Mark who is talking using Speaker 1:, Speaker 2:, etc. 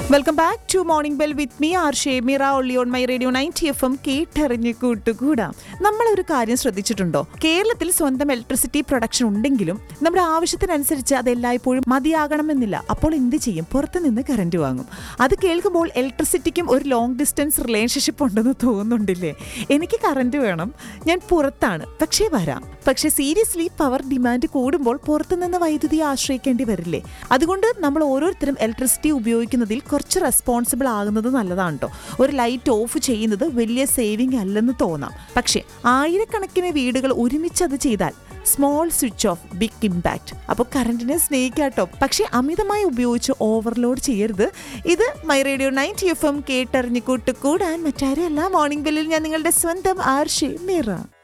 Speaker 1: welcome back to morning bell with me R Shemira only on my radio ninety F M കേട്ടറിഞ്ഞ് കൂട്ടുകൂടാം നമ്മൾ ഒരു കാര്യം ശ്രദ്ധിച്ചിട്ടുണ്ടോ കേരളത്തിൽ സ്വന്തം ഇലക്ട്രിസിറ്റി പ്രൊഡക്ഷൻ ഉണ്ടെങ്കിലും നമ്മുടെ ആവശ്യത്തിനനുസരിച്ച് അത് എല്ലായ്പ്പോഴും മതിയാകണമെന്നില്ല അപ്പോൾ എന്ത് ചെയ്യും പുറത്ത് നിന്ന് കറണ്ട് വാങ്ങും അത് കേൾക്കുമ്പോൾ ഇലക്ട്രിസിറ്റിക്കും ഒരു ലോങ് ഡിസ്റ്റൻസ് റിലേഷൻഷിപ്പ് ഉണ്ടെന്ന് തോന്നുന്നുണ്ടില്ലേ എനിക്ക് കറണ്ട് വേണം ഞാൻ പുറത്താണ് പക്ഷേ വരാം പക്ഷേ സീരിയസ്ലി പവർ ഡിമാൻഡ് കൂടുമ്പോൾ പുറത്തുനിന്ന് വൈദ്യുതി ആശ്രയിക്കേണ്ടി വരില്ലേ അതുകൊണ്ട് നമ്മൾ ഓരോരുത്തരും ഇലക്ട്രിസിറ്റി ഉപയോഗിക്കുന്നതിൽ കുറച്ച് റെസ്പോൺസിബിൾ ആകുന്നത് നല്ലതാണ് കേട്ടോ ഒരു ലൈറ്റ് ഓഫ് ചെയ്യുന്നത് വലിയ സേവിങ് അല്ലെന്ന് തോന്നാം പക്ഷേ ആയിരക്കണക്കിന് വീടുകൾ ഒരുമിച്ച് അത് ചെയ്താൽ small switch off big impact അപ്പോൾ കറണ്ടിനെ സ്നേഹിക്കാട്ടോ പക്ഷേ അമിതമായി ഉപയോഗിച്ച് ഓവർലോഡ് ചെയ്യരുത് ഇത് my radio ninety F M കേട്ടറിഞ്ഞ് കൂട്ടുകൂടാൻ മറ്റാരും അല്ല മോർണിംഗ് ബെല്ലിൽ ഞാൻ നിങ്ങളുടെ സ്വന്തം ആർഷി മീറ